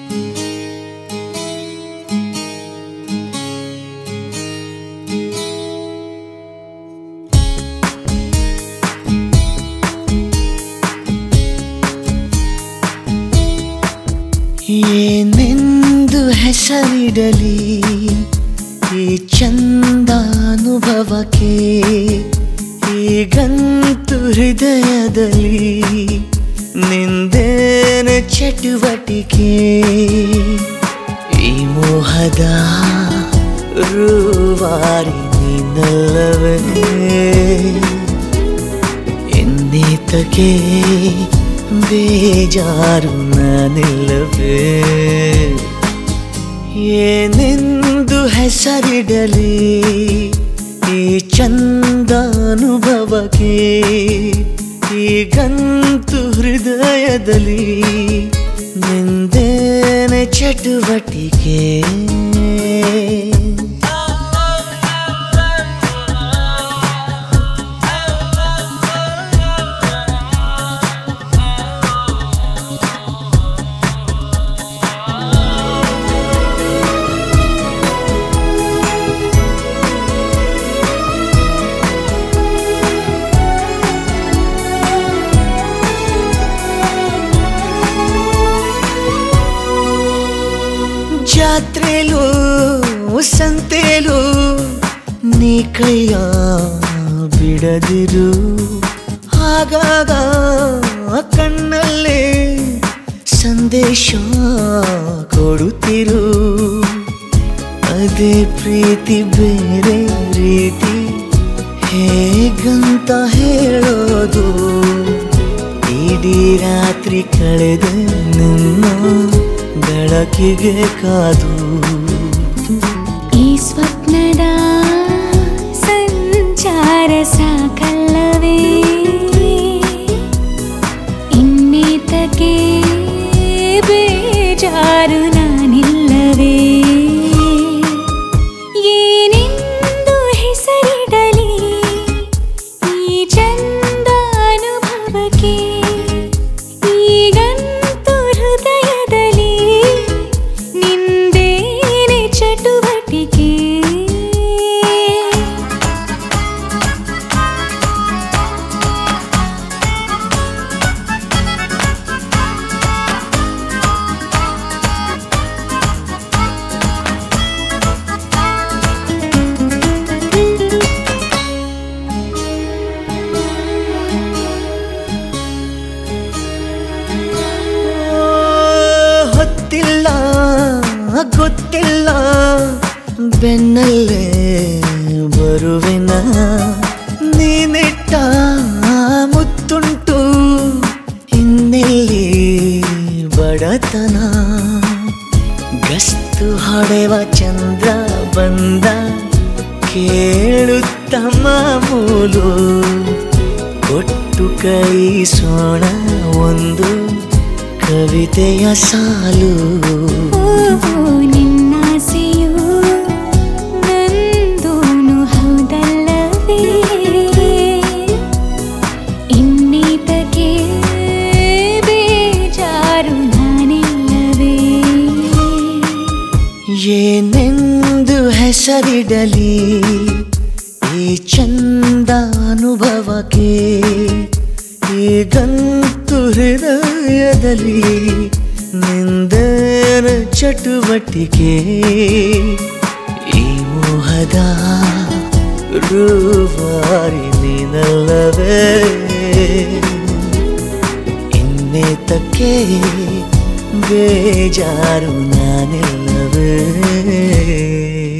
ಏನೆಂದು ಹೆಸರಿಡಲಿ ಈ ಚಂದಾನುಭವಕ್ಕೆ ಈಗಂತೂ ಹೃದಯದಲ್ಲಿ ನಿಂದೇನ ಚಟುವಟಿಕೆ ಈ ಮೋಹದ ರೂವಾರಿ ನೀನಲ್ಲವೇ ಎನ್ನೇತಕ್ಕೆ ಬೇಜಾರು ನಾನಿಲ್ಲವೇ ಏನೆಂದು ಹೆಸರಿಡಲಿ ಈ ಚಂದಾನುಭವಕ್ಕೆ ಈಗಂತೂ ಹೃದಯದಲ್ಲಿ ನಿಂದೇನೆ ಚಟುವಟಿಕೆ ಜಾತ್ರೆಲು ಸಂತೆಲು ನೀ ಕೈಯ ಬಿಡದಿರು ಆಗಾಗ ಕಣ್ಣಲ್ಲೇ ಸಂದೇಶ ಕೊಡುತ್ತಿರು ಅದೇ ಪ್ರೀತಿ ಬೇರೆ ರೀತಿ ಹೇಗಂತ ಹೇಳೋದು ಇಡೀ ರಾತ್ರಿ ಕಳೆದ ನಿನ್ನ ಬೆಳಕಿಗೆ ಕಾದು ಈ ಸ್ವಪ್ನದ ಸಂಚಾರ ಸಾಕಲ್ಲವೇ ಇನ್ನೀತಕ್ಕೆ ಬೇಜಾರು ನಾನಿಲ್ಲವೇ ಏನೆಂದು ಹೆಸರಿಡಲಿ ಈ ಚಂದ ಅನುಭವಕ್ಕೆ ಈಗಂತೂ ಹೃದಯದಲ್ಲಿ ನಿಂದೇನೆ ಚಟುವಟಿಕೆ ಹೊತ್ತಿಲ್ಲ ಗೊತ್ತಿಲ್ಲ ಬೆನ್ನಲ್ಲೇ ಬರುವೆನ ನೀನಿಟ್ಟ ಮುತ್ತುಂಟು ಇನ್ನೆಲ್ಲಿ ಬಡತನ ಗಸ್ತು ಹೊಡೆವ ಚಂದ್ರ ಬಂದ ಕೇಳುತ್ತ ಮಾಮೂಲು ಕೊಟ್ಟು ಕೈಸೋಣ ಒಂದು ಕವಿತೆಯ ಸಾಲು ಓ ನಿನ್ನಾಸೆಯು ನಂದೂನು ಹೌದಲ್ಲವೇ ಇನ್ನೀತಕ್ಕೆ ಬೇಜಾರು ನಾನಿಲ್ಲವೇ ಏನೆಂದು ಹೆಸರಿಡಲಿ ಈ ಚಂದಾನುಭವಕ್ಕೆ ಈಗಂತೂ ಹೃದಯದಲ್ಲಿ ನಿಂದನ ಚಟುವಟಿಕೆ ಈ ಮೋಹದ ರೂವಾರಿ ನೀನಲ್ಲವೇ ಇನ್ನೇತಕ್ಕೆ ಬೇಜಾರು ನಾನಿಲ್ಲವೇ